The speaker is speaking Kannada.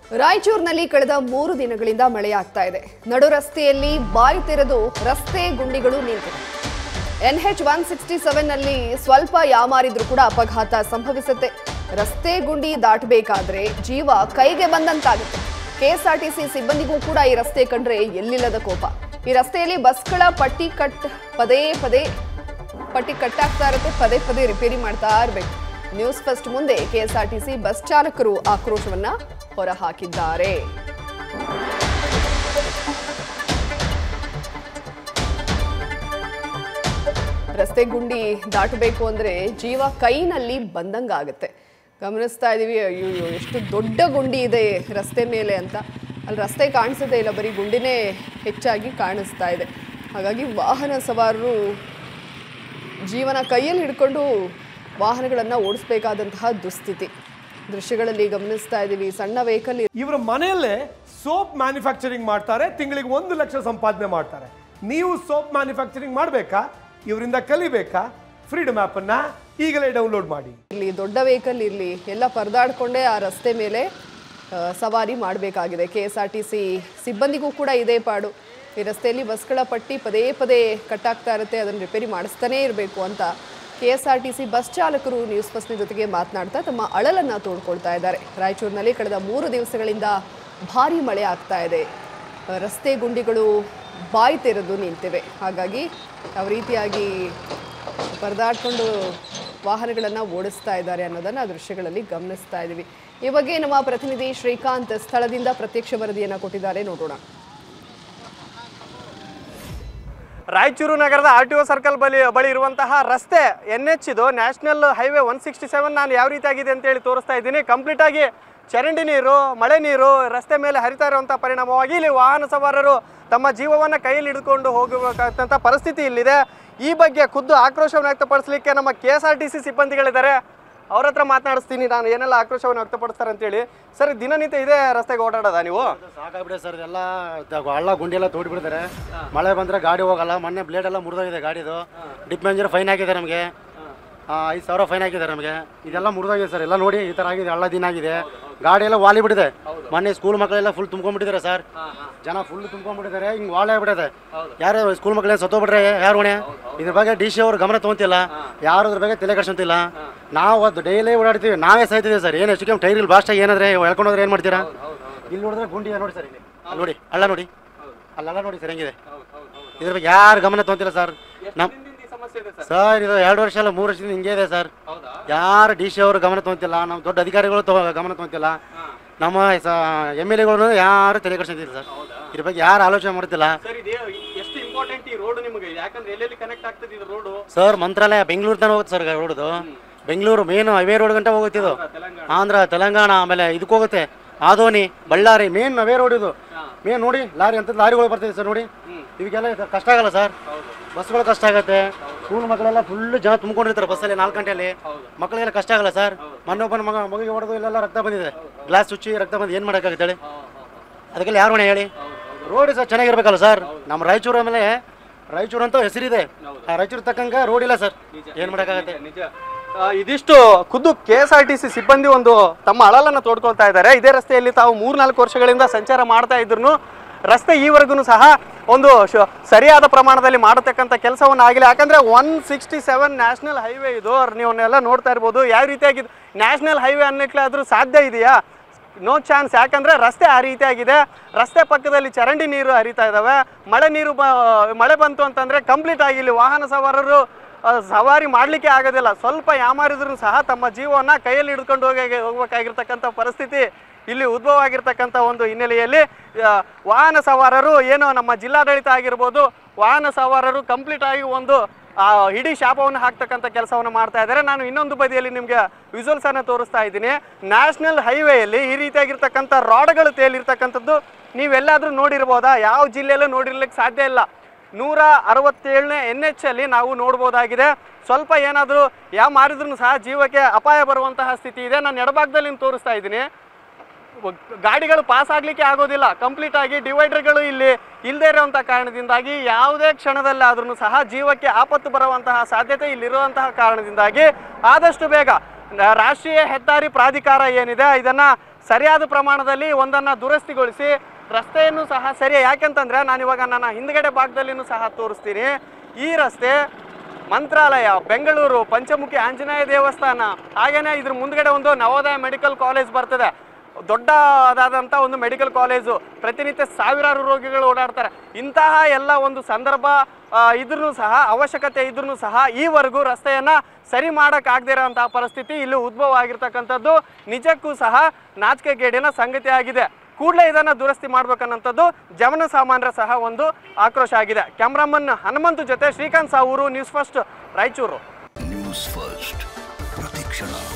ರಾಯಚೂರಿನಲ್ಲಿ ಕಳೆದ ಮೂರು ದಿನಗಳಿಂದ ಮಳೆಯಾಗ್ತಾ ಇದೆ ನಡು ರಸ್ತೆಯಲ್ಲಿ ಬಾಯಿ ತೆರೆದು ರಸ್ತೆ ಗುಂಡಿಗಳು ನಿಂತಿವೆ ಎನ್ಎಚ್ ಒನ್ ಸಿಕ್ಸ್ಟಿ ಸೆವೆನ್ನಲ್ಲಿ ಸ್ವಲ್ಪ ಯಾಮಾರಿದ್ರೂ ಕೂಡ ಅಪಘಾತ ಸಂಭವಿಸುತ್ತೆ ರಸ್ತೆ ಗುಂಡಿ ದಾಟಬೇಕಾದ್ರೆ ಜೀವ ಕೈಗೆ ಬಂದಂತಾಗುತ್ತೆ ಕೆಎಸ್ಆರ್ಟಿಸಿ ಸಿಬ್ಬಂದಿಗೂ ಕೂಡ ಈ ರಸ್ತೆ ಕಂಡ್ರೆ ಎಲ್ಲಿಲ್ಲದ ಕೋಪ ಈ ರಸ್ತೆಯಲ್ಲಿ ಬಸ್ಗಳ ಪಟ್ಟಿ ಕಟ್ ಪದೇ ಪದೇ ಪಟ್ಟಿ ಕಟ್ಟಾಗ್ತಾ ಇರುತ್ತೆ ಪದೇ ಪದೇ ರಿಪೇರಿ ಮಾಡ್ತಾ ಇರಬೇಕು ನ್ಯೂಸ್ ಫಸ್ಟ್ ಮುಂದೆ ಕೆಎಸ್ಆರ್ಟಿಸಿ ಬಸ್ ಚಾಲಕರು ಆಕ್ರೋಶವನ್ನ ಹೊರಹಾಕಿದ್ದಾರೆ ರಸ್ತೆ ಗುಂಡಿ ದಾಟಬೇಕು ಅಂದ್ರೆ ಜೀವ ಕೈನಲ್ಲಿ ಬಂದಂಗಾಗುತ್ತೆ ಗಮನಿಸ್ತಾ ಇದೀವಿ ಅಯ್ಯೋ ಎಷ್ಟು ದೊಡ್ಡ ಗುಂಡಿ ಇದೆ ರಸ್ತೆ ಮೇಲೆ ಅಂತ ಅಲ್ಲಿ ರಸ್ತೆ ಕಾಣಿಸೋದೇ ಇಲ್ಲ ಬರೀ ಗುಂಡಿನೇ ಹೆಚ್ಚಾಗಿ ಕಾಣಿಸ್ತಾ ಇದೆ ಹಾಗಾಗಿ ವಾಹನ ಸವಾರರು ಜೀವನ ಕೈಯಲ್ಲಿ ಹಿಡ್ಕೊಂಡು ವಾಹನಗಳನ್ನು ಓಡಿಸ್ಬೇಕಾದಂತಹ ದುಸ್ಥಿತಿ ದೃಶ್ಯಗಳಲ್ಲಿ ಗಮನಿಸ್ತಾ ಇದ್ದೀವಿ ಸಣ್ಣ ವೆಹಿಕಲ್ ಇವರ ಮನೆಯಲ್ಲೇ ಸೋಪ್ ಮ್ಯಾನುಫ್ಯಾಕ್ಚರಿಂಗ್ ಮಾಡ್ತಾರೆ ತಿಂಗಳಿಗೆ ಒಂದು ಲಕ್ಷ ಸಂಪಾದನೆ ಮಾಡ್ತಾರೆ ನೀವು ಸೋಪ್ ಮ್ಯಾನುಫ್ಯಾಕ್ಚರಿಂಗ್ ಮಾಡಬೇಕಾ ಇವರಿಂದ ಕಲಿಬೇಕಾ ಫ್ರೀಡಮ್ ಅನ್ನ ಈಗಲೇ ಡೌನ್ಲೋಡ್ ಮಾಡಿ ಇರಲಿ ದೊಡ್ಡ ವೆಹಿಕಲ್ ಇರಲಿ ಎಲ್ಲ ಪರದಾಡ್ಕೊಂಡೇ ಆ ರಸ್ತೆ ಮೇಲೆ ಆ, ಸವಾರಿ ಮಾಡಬೇಕಾಗಿದೆ K S R T C ಸಿಬ್ಬಂದಿಗೂ ಕೂಡ ಇದೇ ಪಾಡು ಈ ರಸ್ತೆಯಲ್ಲಿ ಬಸ್ಗಳ ಪಟ್ಟಿ ಪದೇ ಪದೇ ಕಟ್ಟಾಗ್ತಾ ಇರುತ್ತೆ ಅದನ್ನು ರಿಪೇರಿ ಮಾಡಿಸ್ತಾನೇ ಇರಬೇಕು ಅಂತ K S R T C bus ಚಾಲಕರು ನ್ಯೂಸ್ ಫಸ್ಟ್ನ ಜೊತೆಗೆ ಮಾತನಾಡ್ತಾ ತಮ್ಮ ಅಳಲನ್ನು ತೋಡ್ಕೊಳ್ತಾ ಇದ್ದಾರೆ ರಾಯಚೂರಿನಲ್ಲಿ ಕಳೆದ ಮೂರು ದಿವಸಗಳಿಂದ ಭಾರಿ ಮಳೆ ಆಗ್ತಾ ಇದೆ ಆ, ರಸ್ತೆ ಗುಂಡಿಗಳು ಬಾಯಿ ತೆರೆದು ನಿಂತಿವೆ ಹಾಗಾಗಿ ಯಾವ ರೀತಿಯಾಗಿ ಪರದಾಡ್ಕೊಂಡು ವಾಹನಗಳನ್ನು ಓಡಿಸ್ತಾ ಇದ್ದಾರೆ ಅನ್ನೋದನ್ನ ಆ ದೃಶ್ಯಗಳಲ್ಲಿ ಗಮನಿಸ್ತಾ ಇದ್ದೀವಿ ಈ ಬಗ್ಗೆ ನಮ್ಮ ಪ್ರತಿನಿಧಿ ಶ್ರೀಕಾಂತ್ ಸ್ಥಳದಿಂದ ಪ್ರತ್ಯಕ್ಷ ವರದಿಯನ್ನು ಕೊಟ್ಟಿದ್ದಾರೆ ನೋಡೋಣ ರಾಯಚೂರು ನಗರದ ಆರ್ ಟಿ ಒ ಸರ್ಕಲ್ ಬಳಿ ಬಳಿ ಇರುವಂತಹ ರಸ್ತೆ ಎನ್ ಎಚ್ ಇದು national highway one sixty seven ನಾನು ಯಾವ ರೀತಿಯಾಗಿದೆ ಅಂತೇಳಿ ತೋರಿಸ್ತಾ ಇದ್ದೀನಿ ಕಂಪ್ಲೀಟ್ ಆಗಿ ಚರಂಡಿ ನೀರು ಮಳೆ ನೀರು ರಸ್ತೆ ಮೇಲೆ ಹರಿತಾ ಇರುವಂಥ ಪರಿಣಾಮವಾಗಿ ಇಲ್ಲಿ ವಾಹನ ಸವಾರರು ತಮ್ಮ ಜೀವವನ್ನು ಕೈಯಲ್ಲಿ ಹಿಡ್ಕೊಂಡು ಹೋಗಬೇಕಾದಂಥ ಪರಿಸ್ಥಿತಿ ಇಲ್ಲಿದೆ ಈ ಬಗ್ಗೆ ಖುದ್ದು ಆಕ್ರೋಶವನ್ನು ವ್ಯಕ್ತಪಡಿಸಲಿಕ್ಕೆ ನಮ್ಮ K S R T C ಸಿಬ್ಬಂದಿಗಳಿದ್ದಾರೆ ಅವ್ರ ಹತ್ರ ಮಾತನಾಡಿಸ್ತೀನಿ ನಾನು ಏನೆಲ್ಲ ಆಕ್ರೋಶವನ್ನು ವ್ಯಕ್ತಪಡಿಸ್ತಾರೆ ಅಂತೇಳಿ ಸರ್ ದಿನನಿತ್ಯ ಇದೇ ರಸ್ತೆಗೆ ಓಡಾಡೋದ ನೀವು ಸಾಕಾಗ್ಬಿಡೆ ಸರ್ ಇದೆಲ್ಲ ದ- ಹಳ್ಳ ಗುಂಡಿ ಎಲ್ಲ ತೋಡಿ ಬಿಡ್ತಾರೆ ಮಳೆ ಬಂದ್ರೆ ಗಾಡಿ ಹೋಗಲ್ಲ ಮೊನ್ನೆ ಬ್ಲೇಡ್ ಎಲ್ಲ ಮುರಿದೋಗಿದೆ ಗಾಡಿದು ಡಿಪ್ ಮ್ಯಾನೇಜರ್ ಫೈನ್ ಹಾಕಿದೆ ನಮಗೆ ಐದು ಸಾವಿರ ಫೈನ್ ಹಾಕಿದ್ದಾರೆ ನಮಗೆ ಇದೆಲ್ಲ ಮುರಿದೋಗಿದೆ ಸರ್ ಎಲ್ಲ ನೋಡಿ ಈ ಥರ ಆಗಿದೆ ಹಳ್ಳ ದಿನ ಆಗಿದೆ ಗಾಡಿ ಎಲ್ಲ ವಾಲಿ ಬಿಟ್ಟಿದೆ ಮೊನ್ನೆ ಸ್ಕೂಲ್ ಮಕ್ಕಳೆಲ್ಲ ಫುಲ್ ತುಂಬ್ಕೊಂಡ್ಬಿಟ್ಟಿದ್ದಾರೆ ಸರ್ ಜನ ಫುಲ್ ತುಂಬ್ಕೊಂಡ್ಬಿಟ್ಟಿದ್ದಾರೆ ಹಿಂಗೆ ವಾಳೆ ಆಗ್ಬಿಟ್ಟಿದೆ ಯಾರು ಸ್ಕೂಲ್ ಮಕ್ಕಳೇನು ಸತ್ತೋಗ್ಬಿಟ್ರೆ ಯಾರು ಹೊಣೆ ಇದ್ರ ಬಗ್ಗೆ ಡಿ ಸಿ ಅವ್ರು ಗಮನ ತೊಗೊಂತಿಲ್ಲ ಯಾರು ಅದ್ರ ಬಗ್ಗೆ ತಲೆ ಕೆಡ್ಸಂತಿಲ್ಲ ನಾವು ಅದು ಡೈಲಿ ಓಡಾಡ್ತೀವಿ ನಾವೇ ಸಾಯ್ತಿದ್ದೀವಿ ಸರ್ ಏನು ಹೆಚ್ಚು ಟೈರ್ ಇಲ್ಲಿ ಬಾಸ್ಟ್ ಏನಾದ್ರೆ ಹೇಳ್ಕೊಂಡು ಹೋದ್ರೆ ಏನು ಮಾಡ್ತೀರಾ ಇಲ್ಲಿ ನೋಡಿದ್ರೆ ಗುಂಡಿ ಇದೆ ನೋಡಿ ಸರ್ ಇಲ್ಲಿ ಅಲ್ಲಿ ನೋಡಿ ಹಳ್ಳ ನೋಡಿ ಅಲ್ಲೆಲ್ಲ ನೋಡಿ ಸರ್ ಹೆಂಗಿದೆ ಇದ್ರ ಬಗ್ಗೆ ಯಾರು ಗಮನ ತೊಗೊಂತಿಲ್ಲ ಸರ್ ನಮ್ಮ ಸರ್ ಇದು ಎರಡು ವರ್ಷ ಅಲ್ಲ ಮೂರು ವರ್ಷದಿಂದ ಹಿಂಗೆ ಇದೆ ಸರ್ ಯಾರು ಡಿ ಸಿ ಅವರು ಗಮನ ತೊಗೊಂತಿಲ್ಲ ನಮ್ಮ ದೊಡ್ಡ ಅಧಿಕಾರಿಗಳು ತಗೋ ಗಮನ ತೊಗೊಂತಿಲ್ಲ ನಮ್ಮ ಎಮ್ ಎಲ್ ಎಗಳು ಯಾರು ತಲೆ ಕೆಡ್ಸಂತಿಲ್ಲ ಸರ್ ಇದ್ರ ಬಗ್ಗೆ ಯಾರು ಆಲೋಚನೆ ಮಾಡ್ತಿಲ್ಲ ಸರ್ ಇದು ಎಷ್ಟು ಇಂಪಾರ್ಟೆಂಟ್ ಈ ರೋಡ್ ನಿಮಗೆ ಯಾಕಂದ್ರೆ ಎಲ್ಲೆಲ್ಲಿ ಕನೆಕ್ಟ್ ಆಗ್ತದೆ ಇದು ರೋಡ್ ಸರ್ ಮಂತ್ರಾಲಯ ಬೆಂಗಳೂರು ತನಕ ಹೋಗುತ್ತೆ ಸರ್ ರೋಡ್ದು ಬೆಂಗಳೂರು ಮೇನ್ ಹೈವೇ ರೋಡ್ ಗಂಟ ಹೋಗುತ್ತೆ ಇದು ಆಂಧ್ರ ತೆಲಂಗಾಣ ಆಮೇಲೆ ಇದಕ್ಕೆ ಹೋಗುತ್ತೆ Adoni Ballari main highway road ಇದು ಮೇನ್ ನೋಡಿ ಲಾರಿ ಅಂತ ಲಾರಿಗಳು ಬರ್ತಿದೆ ಸರ್ ನೋಡಿ ಇವಕ್ಕೆಲ್ಲ ಇದು ಕಷ್ಟ ಆಗಲ್ಲ ಸರ್ ಬಸ್ಗಳು ಕಷ್ಟ ಆಗುತ್ತೆ ಸ್ಕೂಲ್ ಮಕ್ಕಳೆಲ್ಲ ಫುಲ್ ಜನ ತುಂಬಿಕೊಂಡಿರ್ತಾರೆ ಬಸ್ಸಲ್ಲಿ ನಾಲ್ಕು ಗಂಟೆಯಲ್ಲಿ ಮಕ್ಕಳಿಗೆಲ್ಲ ಕಷ್ಟ ಆಗಲ್ಲ ಸರ್ ಮೊನ್ನೆ ಒಬ್ಬನ ಮಗ ಮಗುಗೆ ಹೊಡೆದು ಇಲ್ಲೆಲ್ಲ ರಕ್ತ ಬಂದಿದೆ ಗ್ಲಾಸ್ ಚುಚ್ಚಿ ರಕ್ತ ಬಂದು ಏನು ಮಾಡೋಕ್ಕಾಗುತ್ತೆ ಹೇಳಿ ಅದಕ್ಕೆಲ್ಲ ಯಾರು ಹೊಣೆ ಹೇಳಿ ರೋಡ್ ಸರ್ ಚೆನ್ನಾಗಿರ್ಬೇಕಲ್ಲ ಸರ್ ನಮ್ಮ ರಾಯಚೂರು ಆಮೇಲೆ ರಾಯಚೂರು ಅಂತ ಹೆಸರಿದೆ ಆ ರಾಯಚೂರು ತಕ್ಕಂಗೆ ರೋಡ್ ಇಲ್ಲ ಸರ್ ಏನು ಮಾಡೋಕ್ಕಾಗತ್ತೆ ನಿಜ ಆ, ಇದಿಷ್ಟು ಖುದ್ದು K S R T C ಸಿಬ್ಬಂದಿ ಒಂದು ತಮ್ಮ ಅಳಲನ್ನು ತೋಡ್ಕೊಳ್ತಾ ಇದ್ದಾರೆ ಇದೇ ರಸ್ತೆಯಲ್ಲಿ ತಾವು ಮೂರ್ನಾಲ್ಕು ವರ್ಷಗಳಿಂದ ಸಂಚಾರ ಮಾಡ್ತಾ ಇದ್ರು ರಸ್ತೆ ಈವರೆಗೂ ಸಹ ಒಂದು ಶ- ಸರಿಯಾದ ಪ್ರಮಾಣದಲ್ಲಿ ಮಾಡತಕ್ಕಂಥ ಕೆಲಸವನ್ನು ಆಗಿಲ್ಲ ಯಾಕಂದ್ರೆ one sixty seven national highway ಇದು ನೀವನ್ನೆಲ್ಲ ನೋಡ್ತಾ ಇರ್ಬೋದು ಯಾವ ರೀತಿಯಾಗಿ ನ್ಯಾಷನಲ್ ಹೈವೇ ಅನ್ನಕ್ಕೆ ಆದ್ರೂ ಸಾಧ್ಯ ಇದೆಯಾ ನೋ ಚಾನ್ಸ್ ಯಾಕಂದ್ರೆ ರಸ್ತೆ ಆ ರೀತಿಯಾಗಿದೆ ರಸ್ತೆ ಪಕ್ಕದಲ್ಲಿ ಚರಂಡಿ ನೀರು ಹರಿತಾ ಇದ್ದಾವೆ ಮಳೆ ನೀರು ಬ ಮಳೆ ಬಂತು ಅಂತಂದ್ರೆ ಕಂಪ್ಲೀಟ್ ಆಗಿ ಇಲ್ಲಿ ವಾಹನ ಸವಾರರು ಆ, ಸವಾರಿ ಮಾಡಲಿಕ್ಕೆ ಆಗೋದಿಲ್ಲ ಸ್ವಲ್ಪ ಯಾಮಾರಿದ್ರು ಸಹ ತಮ್ಮ ಜೀವವನ್ನು ಕೈಯಲ್ಲಿ ಹಿಡ್ಕೊಂಡು ಹೋಗಿ ಹೋಗ್ಬೇಕಾಗಿರ್ತಕ್ಕಂಥ ಪರಿಸ್ಥಿತಿ ಇಲ್ಲಿ ಉದ್ಭವ ಆಗಿರ್ತಕ್ಕಂಥ ಒಂದು ಹಿನ್ನೆಲೆಯಲ್ಲಿ ಆ, ವಾಹನ ಸವಾರರು ಏನು ನಮ್ಮ ಜಿಲ್ಲಾಡಳಿತ ಆಗಿರ್ಬೋದು ವಾಹನ ಸವಾರರು ಕಂಪ್ಲೀಟ್ ಆಗಿ ಒಂದು ಆ, ಇಡೀ ಶಾಪವನ್ನು ಹಾಕ್ತಕ್ಕಂಥ ಕೆಲಸವನ್ನು ಮಾಡ್ತಾ ಇದ್ದಾರೆ ನಾನು ಇನ್ನೊಂದು ಬದಿಯಲ್ಲಿ ನಿಮಗೆ ವಿಜುವಲ್ಸ್ ಅನ್ನು ತೋರಿಸ್ತಾ ಇದ್ದೀನಿ ನ್ಯಾಷನಲ್ ಹೈವೇಯಲ್ಲಿ ಈ ರೀತಿಯಾಗಿರ್ತಕ್ಕಂಥ ರಾಡ್ಗಳು ತೇಲಿರ್ತಕ್ಕಂಥದ್ದು ನೀವೆಲ್ಲಾದರೂ ನೋಡಿರ್ಬೋದಾ ಯಾವ ಜಿಲ್ಲೆಯಲ್ಲೂ ನೋಡಿರ್ಲಿಕ್ಕೆ ಸಾಧ್ಯ ಇಲ್ಲ ನೂರ ಅರವತ್ತೇಳನೇ ಎನ್ ಎಚ್ ಅಲ್ಲಿ ನಾವು ನೋಡ್ಬೋದಾಗಿದೆ ಸ್ವಲ್ಪ ಏನಾದರೂ ಯಾವ ಮಾರಿದ್ರು ಸಹ ಜೀವಕ್ಕೆ ಅಪಾಯ ಬರುವಂತಹ ಸ್ಥಿತಿ ಇದೆ ನಾನು ಎಡಭಾಗದಲ್ಲಿ ನಿಮ್ಗೆ ತೋರಿಸ್ತಾ ಇದ್ದೀನಿ ಒಗ್- ಗಾಡಿಗಳು ಪಾಸ್ ಆಗ್ಲಿಕ್ಕೆ ಆಗೋದಿಲ್ಲ ಕಂಪ್ಲೀಟ್ ಆಗಿ ಡಿವೈಡರ್ಗಳು ಇಲ್ಲಿ ಇಲ್ಲದೆ ಇರುವಂತಹ ಕಾರಣದಿಂದಾಗಿ ಯಾವುದೇ ಕ್ಷಣದಲ್ಲಾದ್ರೂ ಸಹ ಜೀವಕ್ಕೆ ಆಪತ್ತು ಬರುವಂತಹ ಸಾಧ್ಯತೆ ಇಲ್ಲಿರುವಂತಹ ಕಾರಣದಿಂದಾಗಿ ಆದಷ್ಟು ಬೇಗ ನ- ರಾಷ್ಟ್ರೀಯ ಹೆದ್ದಾರಿ ಪ್ರಾಧಿಕಾರ ಏನಿದೆ ಇದನ್ನ ಸರಿಯಾದ ಪ್ರಮಾಣದಲ್ಲಿ ಒಂದನ್ನು ದುರಸ್ತಿಗೊಳಿಸಿ ರಸ್ತೆಯನ್ನು ಸಹ ಸರಿ ಯಾಕೆಂತಂದ್ರೆ ನಾನು ಇವಾಗ ನನ್ನ ಹಿಂದ್ಗಡೆ ಭಾಗದಲ್ಲಿನೂ ಸಹ ತೋರಿಸ್ತೀನಿ ಈ ರಸ್ತೆ ಮಂತ್ರಾಲಯ ಬೆಂಗಳೂರು ಪಂಚಮುಖಿ ಆಂಜನೇಯ ದೇವಸ್ಥಾನ ಹಾಗೇನೆ ಇದ್ರ ಮುಂದ್ಗಡೆ ಒಂದು ನವೋದಯ ಮೆಡಿಕಲ್ ಕಾಲೇಜ್ ಬರ್ತದೆ ದೊಡ್ಡದಾದಂಥ ಒಂದು ಮೆಡಿಕಲ್ ಕಾಲೇಜು ಪ್ರತಿನಿತ್ಯ ಸಾವಿರಾರು ರೋಗಿಗಳು ಓಡಾಡ್ತಾರೆ ಇಂತಹ ಎಲ್ಲ ಒಂದು ಸಂದರ್ಭ ಇದ್ರೂ ಸಹ ಅವಶ್ಯಕತೆ ಇದ್ರೂ ಸಹ ಈವರೆಗೂ ರಸ್ತೆಯನ್ನು ಸರಿ ಮಾಡೋಕ್ಕಾಗದೇ ಇರೋಂತಹ ಪರಿಸ್ಥಿತಿ ಇಲ್ಲಿ ಉದ್ಭವ ಆಗಿರ್ತಕ್ಕಂಥದ್ದು ನಿಜಕ್ಕೂ ಸಹ ನಾಚಿಕೆಗೇಡಿನ ಸಂಗತಿ ಆಗಿದೆ ಕೂಡಲೇ ಇದನ್ನು ದುರಸ್ತಿ ಮಾಡ್ಬೇಕನ್ನೋಂಥದ್ದು ಜನಸಾಮಾನ್ಯರ ಸಹ ಒಂದು ಆಕ್ರೋಶ ಆಗಿದೆ ಕ್ಯಾಮ್ರಾಮನ್ ಹನುಮಂತು ಜೊತೆ Srikanth Savur news first Raichur news first ಪ್ರತಿಕ್ಷಣ